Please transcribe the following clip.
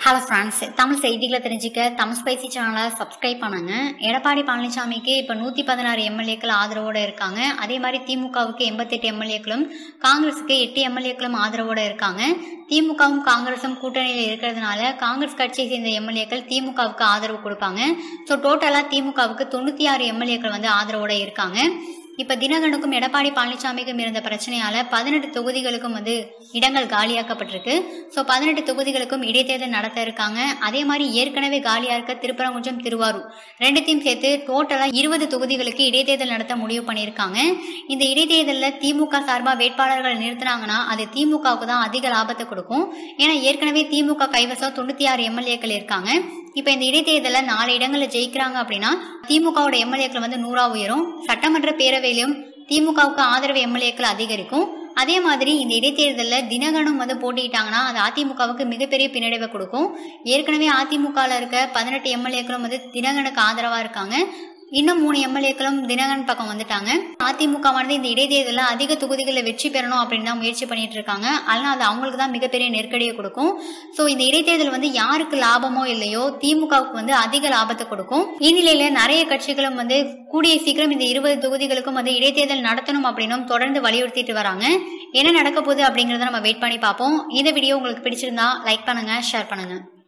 hello friends Tamil செய்திகளை தெரிஞ்சுக்க Tamil spicy சேனலை சப்ஸ்கிரைப் பண்ணுங்க எடப்பாடி பழனிசாமிக்கு இப்போ நூற்றி பதினாறு எம்எல்ஏக்கள் ஆதரவோடு இருக்காங்க அதே மாதிரி திமுகவுக்கு எண்பத்தெட்டு எம்எல்ஏக்களும் காங்கிரஸுக்கு எட்டு எம்எல்ஏக்களும் ஆதரவோடு இருக்காங்க திமுகவும் காங்கிரஸும் கூட்டணியில் இருக்கிறதுனால காங்கிரஸ் கட்சியை சேர்ந்த எம்எல்ஏக்கள் திமுகவுக்கு ஆதரவு கொடுப்பாங்க ஸோ டோட்டலாக திமுகவுக்கு தொண்ணூற்றி ஆறு எம்எல்ஏக்கள் வந்து ஆதரவோடு இருக்காங்க இப்ப தினகரனுக்கும் எடப்பாடி பழனிசாமிக்கும் இருந்த பிரச்சனையால பதினெட்டு தொகுதிகளுக்கும் வந்து இடங்கள் காலியாக்கப்பட்டிருக்கு ஸோ பதினெட்டு தொகுதிகளுக்கும் இடைத்தேர்தல் நடத்த இருக்காங்க அதே மாதிரி ஏற்கனவே காலியா இருக்க திருப்பரங்குன்றம் திருவாரூர் ரெண்டுத்தையும் சேர்த்து டோட்டலா இருபது தொகுதிகளுக்கு இடைத்தேர்தல் நடத்த முடிவு பண்ணியிருக்காங்க இந்த இடைத்தேர்தலில் திமுக சார்பா வேட்பாளர்கள் நிறுத்தினாங்கன்னா அது திமுகவுக்கு தான் அதிக லாபத்தை கொடுக்கும் ஏன்னா ஏற்கனவே திமுக கைவசம் தொண்ணூத்தி ஆறு எம்எல்ஏக்கள் இருக்காங்க இப்ப இந்த இடைத்தேர்தலில் நாலு இடங்களில் ஜெயிக்கிறாங்க அப்படின்னா திமுகவோட எம்எல்ஏக்கள் வந்து நூறா உயரும் சட்டமன்ற பேரவையிலும் திமுகவுக்கு ஆதரவு எம்எல்ஏக்கள் அதிகரிக்கும் அதே மாதிரி இந்த இடைத்தேர்தலில் தினகரனும் வந்து போட்டிக்கிட்டாங்கன்னா அது அதிமுகவுக்கு மிகப்பெரிய பின்னடைவை கொடுக்கும் ஏற்கனவே அதிமுகவில் இருக்க பதினெட்டு எம்எல்ஏக்களும் வந்து தினகரனுக்கு ஆதரவாக இருக்காங்க இன்னும் மூணு எம்எல்ஏக்களும் தினகரன் பக்கம் வந்துட்டாங்க அதிமுகவானது இந்த இடைத்தேர்தலில் அதிக தொகுதிகளில் வெற்றி பெறணும் அப்படின்னு தான் முயற்சி பண்ணிட்டு இருக்காங்க அதனால் அது அவங்களுக்கு தான் மிகப்பெரிய நெருக்கடியை கொடுக்கும் ஸோ இந்த இடைத்தேர்தல் வந்து யாருக்கு லாபமோ இல்லையோ திமுகவுக்கு வந்து அதிக லாபத்தை கொடுக்கும் இந்நிலையில நிறைய கட்சிகளும் வந்து கூடிய சீக்கிரம் இந்த இருபது தொகுதிகளுக்கும் வந்து இடைத்தேர்தல் நடத்தணும் அப்படின்னும் தொடர்ந்து வலியுறுத்திட்டு வராங்க என்ன நடக்க போகுது அப்படிங்கறத நம்ம வெயிட் பண்ணி பார்ப்போம் இந்த வீடியோ உங்களுக்கு பிடிச்சிருந்தா லைக் பண்ணுங்க ஷேர் பண்ணுங்க